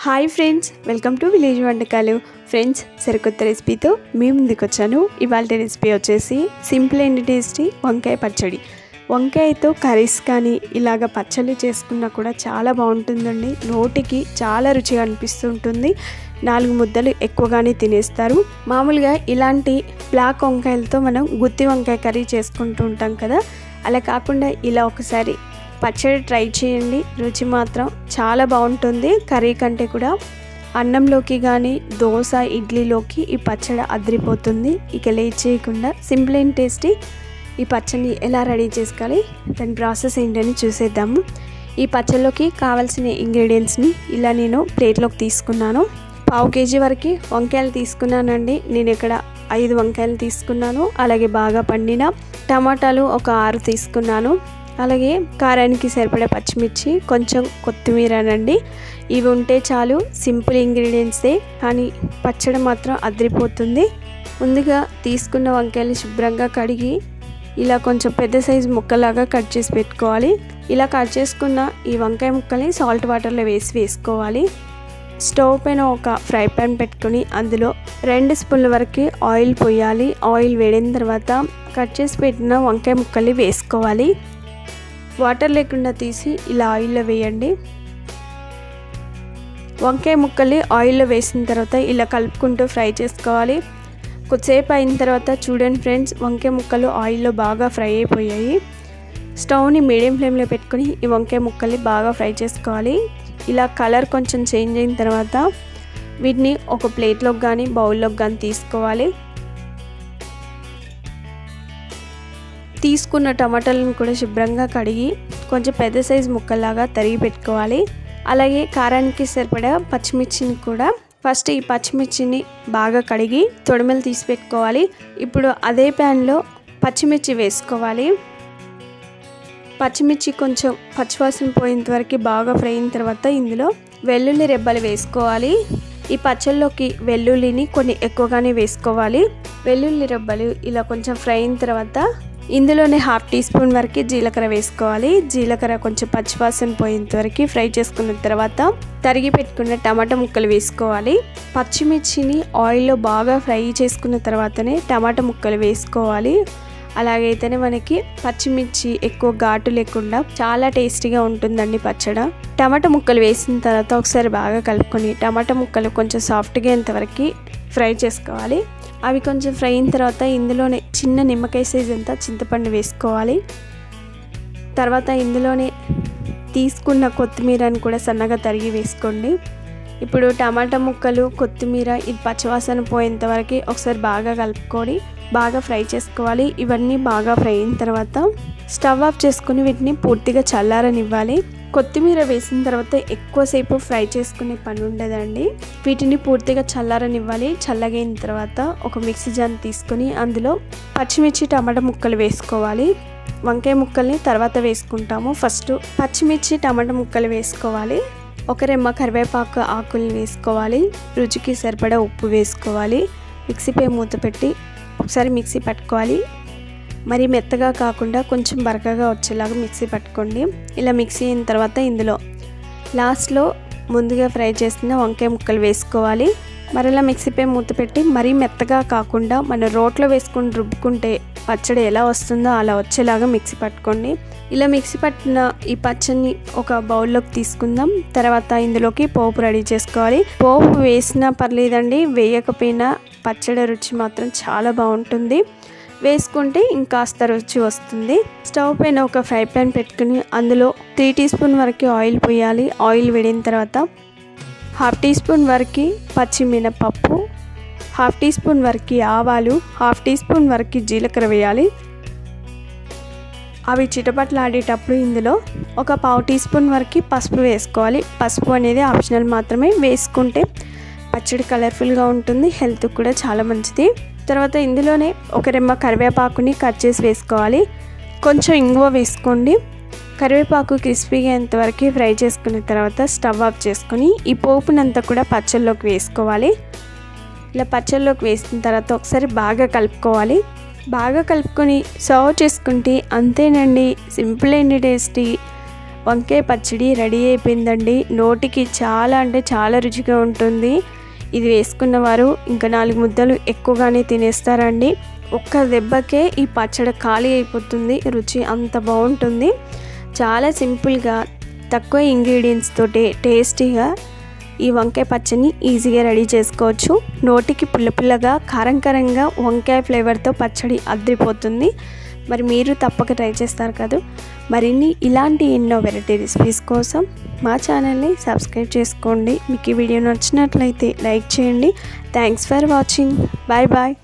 hi friends welcome to village వంటకాలు friends సరికొత్త రెసిపీతో మీ ముందుకు వచ్చాను ఇవాళ రెసిపీ వచ్చేసి సింపుల్ అండ్ టేస్టీ వంకాయ పచ్చడి వంకాయతో కర్రీస్ కానీ ఇలాగ పచ్చళ్ళు చేసుకున్నా కూడా చాలా బాగుంటుందండి నోటికి చాలా రుచిగా అనిపిస్తూ ఉంటుంది నాలుగు ముద్దలు ఎక్కువగానే తినేస్తారు మామూలుగా ఇలాంటి బ్లాక్ వంకాయలతో మనం గుత్తి వంకాయ కర్రీ చేసుకుంటూ ఉంటాం కదా అలా కాకుండా ఇలా ఒకసారి పచ్చడి ట్రై చేయండి రుచి మాత్రం చాలా బాగుంటుంది కర్రీ కంటే కూడా అన్నంలోకి కానీ దోశ ఇడ్లీలోకి ఈ పచ్చడి అదిరిపోతుంది ఇక లేట్ చేయకుండా సింపుల్ అండ్ టేస్టీ ఈ పచ్చడిని ఎలా రెడీ చేసుకోవాలి దాని ప్రాసెస్ ఏంటని చూసేద్దాము ఈ పచ్చడిలోకి కావాల్సిన ఇంగ్రీడియంట్స్ని ఇలా నేను ప్లేట్లోకి తీసుకున్నాను పావు కేజీ వరకు వంకాయలు తీసుకున్నానండి నేను ఇక్కడ ఐదు వంకాయలు తీసుకున్నాను అలాగే బాగా పండిన టమాటాలు ఒక ఆరు తీసుకున్నాను అలాగే కారానికి సరిపడే పచ్చిమిర్చి కొంచెం కొత్తిమీరనండి ఇవి ఉంటే చాలు సింపుల్ ఇంగ్రీడియంట్సే కానీ పచ్చడి మాత్రం అదిరిపోతుంది ముందుగా తీసుకున్న వంకాయలు శుభ్రంగా కడిగి ఇలా కొంచెం పెద్ద సైజు ముక్కలాగా కట్ చేసి పెట్టుకోవాలి ఇలా కట్ చేసుకున్న ఈ వంకాయ ముక్కల్ని సాల్ట్ వాటర్లో వేసి వేసుకోవాలి స్టవ్ పైన ఒక ఫ్రై పాన్ పెట్టుకొని అందులో రెండు స్పూన్ల వరకు ఆయిల్ పోయాలి ఆయిల్ వేడిన తర్వాత కట్ చేసి పెట్టిన వంకాయ ముక్కల్ని వేసుకోవాలి వాటర్ లేకుండా తీసి ఇలా ఆయిల్లో వేయండి వంకాయ ముక్కల్ని ఆయిల్లో వేసిన తర్వాత ఇలా కలుపుకుంటూ ఫ్రై చేసుకోవాలి కొద్దిసేపు అయిన తర్వాత చూడండి ఫ్రెండ్స్ వంకాయ ముక్కలు ఆయిల్లో బాగా ఫ్రై అయిపోయాయి స్టవ్ని మీడియం ఫ్లేమ్లో పెట్టుకొని ఈ వంకాయ ముక్కల్ని బాగా ఫ్రై చేసుకోవాలి ఇలా కలర్ కొంచెం చేంజ్ అయిన తర్వాత వీటిని ఒక ప్లేట్లోకి కానీ బౌల్లోకి కానీ తీసుకోవాలి తీసుకున్న టమాటాలను కూడా శుభ్రంగా కడిగి కొంచెం పెద్ద సైజు ముక్కల్లాగా తరిగి పెట్టుకోవాలి అలాగే కారానికి సరిపడా పచ్చిమిర్చిని కూడా ఫస్ట్ ఈ పచ్చిమిర్చిని బాగా కడిగి తొడిమెలు తీసి పెట్టుకోవాలి ఇప్పుడు అదే ప్యాన్లో పచ్చిమిర్చి వేసుకోవాలి పచ్చిమిర్చి కొంచెం పచ్చివాసన పోయేంత వరకు బాగా ఫ్రై అయిన తర్వాత ఇందులో వెల్లుల్లి రెబ్బలు వేసుకోవాలి ఈ పచ్చళ్ళలోకి వెల్లుల్లిని కొన్ని ఎక్కువగానే వేసుకోవాలి వెల్లుల్లి రెబ్బలు ఇలా కొంచెం ఫ్రై అయిన తర్వాత ఇందులోనే హాఫ్ టీ స్పూన్ వరకు జీలకర్ర వేసుకోవాలి జీలకర్ర కొంచెం పచ్చివాసన పోయేంత వరకు ఫ్రై చేసుకున్న తర్వాత తరిగి పెట్టుకున్న టమాటా ముక్కలు వేసుకోవాలి పచ్చిమిర్చిని ఆయిల్లో బాగా ఫ్రై చేసుకున్న తర్వాతనే టమాటా ముక్కలు వేసుకోవాలి అలాగైతేనే మనకి పచ్చిమిర్చి ఎక్కువ ఘాటు లేకుండా చాలా టేస్టీగా ఉంటుందండి పచ్చడ టమాటా ముక్కలు వేసిన తర్వాత ఒకసారి బాగా కలుపుకొని టమాటా ముక్కలు కొంచెం సాఫ్ట్గా అయ్యేంతవరకు ఫ్రై చేసుకోవాలి అవి కొంచెం ఫ్రై అయిన తర్వాత ఇందులోనే చిన్న నిమ్మకాయ సైజ్ అంతా చింతపండు వేసుకోవాలి తర్వాత ఇందులోనే తీసుకున్న కొత్తిమీరని కూడా సన్నగా తరిగి వేసుకోండి ఇప్పుడు టమాటా ముక్కలు కొత్తిమీర ఇది పచ్చివాసన పోయేంత వరకు ఒకసారి బాగా కలుపుకొని బాగా ఫ్రై చేసుకోవాలి ఇవన్నీ బాగా ఫ్రై అయిన తర్వాత స్టవ్ ఆఫ్ చేసుకుని వీటిని పూర్తిగా చల్లారనివ్వాలి కొత్తిమీర వేసిన తర్వాత ఎక్కువసేపు ఫ్రై చేసుకునే పని ఉండదండి వీటిని పూర్తిగా చల్లారనివ్వాలి చల్లగైన తర్వాత ఒక మిక్సీ జాన్ తీసుకొని అందులో పచ్చిమిర్చి టమాటా ముక్కలు వేసుకోవాలి వంకాయ ముక్కల్ని తర్వాత వేసుకుంటాము ఫస్ట్ పచ్చిమిర్చి టమాటా ముక్కలు వేసుకోవాలి ఒక రెమ్మ కరివేపాకు ఆకుల్ని వేసుకోవాలి రుచికి సరిపడా ఉప్పు వేసుకోవాలి మిక్సీపై మూత పెట్టి ఒకసారి మిక్సీ పట్టుకోవాలి మరి మెత్తగా కాకుండా కొంచెం బరకగా వచ్చేలాగా మిక్సీ పట్టుకోండి ఇలా మిక్సీ అయిన తర్వాత ఇందులో లాస్ట్లో ముందుగా ఫ్రై చేసిన వంకాయ ముక్కలు వేసుకోవాలి మరలా మిక్సీపై మూత పెట్టి మరీ మెత్తగా కాకుండా మన రోట్లో వేసుకొని రుబ్బుకుంటే పచ్చడి ఎలా వస్తుందో అలా వచ్చేలాగా మిక్సీ పట్టుకోండి ఇలా మిక్సీ పట్టిన ఈ పచ్చడిని ఒక బౌల్లోకి తీసుకుందాం తర్వాత ఇందులోకి పోపు రెడీ చేసుకోవాలి పోపు వేసినా పర్లేదండి వేయకపోయినా పచ్చడి రుచి మాత్రం చాలా బాగుంటుంది వేసుకుంటే ఇంకాస్త రుచి వస్తుంది స్టవ్ పైన ఒక ఫ్రై పాన్ పెట్టుకుని అందులో త్రీ టీ స్పూన్ వరకు ఆయిల్ పోయాలి ఆయిల్ వేడిన తర్వాత హాఫ్ టీ స్పూన్ వరకు పచ్చిమినపప్పు హాఫ్ టీ స్పూన్ వరకు ఆవాలు హాఫ్ టీ స్పూన్ వరకు జీలకర్ర వేయాలి అవి చిటపట్లాడేటప్పుడు ఇందులో ఒక పావు టీ స్పూన్ వరకు పసుపు వేసుకోవాలి పసుపు అనేది ఆప్షనల్ మాత్రమే వేసుకుంటే పచ్చడి కలర్ఫుల్గా ఉంటుంది హెల్త్ కూడా చాలా మంచిది తర్వాత ఇందులోనే ఒక రెమ్మ కరివేపాకుని కట్ చేసి వేసుకోవాలి కొంచెం ఇంగువ వేసుకోండి కరివేపాకు క్రిస్పీగా అయ్యేంతవరకు ఫ్రై చేసుకున్న తర్వాత స్టవ్ ఆఫ్ చేసుకొని ఈ పోపునంతా కూడా పచ్చళ్ళలోకి వేసుకోవాలి ఇలా పచ్చళ్ళలోకి వేసిన తర్వాత ఒకసారి బాగా కలుపుకోవాలి బాగా కలుపుకొని సర్వ్ చేసుకుంటే అంతేనండి సింపుల్ అండ్ టేస్టీ వంకాయ పచ్చడి రెడీ అయిపోయిందండి నోటికి చాలా అంటే చాలా రుచిగా ఉంటుంది ఇది వేసుకున్న వారు ఇంకా నాలుగు ముద్దలు ఎక్కువగానే తినేస్తారండి ఒక్క దెబ్బకే ఈ పచ్చడి ఖాళీ అయిపోతుంది రుచి అంత బాగుంటుంది చాలా సింపుల్గా తక్కువ ఇంగ్రీడియంట్స్ తోటి టేస్టీగా ఈ వంకాయ పచ్చడిని ఈజీగా రెడీ చేసుకోవచ్చు నోటికి పుల్ల పుల్లగా కారం కారంగా వంకాయ ఫ్లేవర్తో పచ్చడి అద్రిపోతుంది మరి మీరు తప్పక ట్రై చేస్తారు కదా మరిన్ని ఇలాంటి ఎన్నో వెరైటీ రెసిపీస్ కోసం మా ఛానల్ని సబ్స్క్రైబ్ చేసుకోండి మీకు ఈ వీడియో నచ్చినట్లయితే లైక్ చేయండి thanks for watching bye bye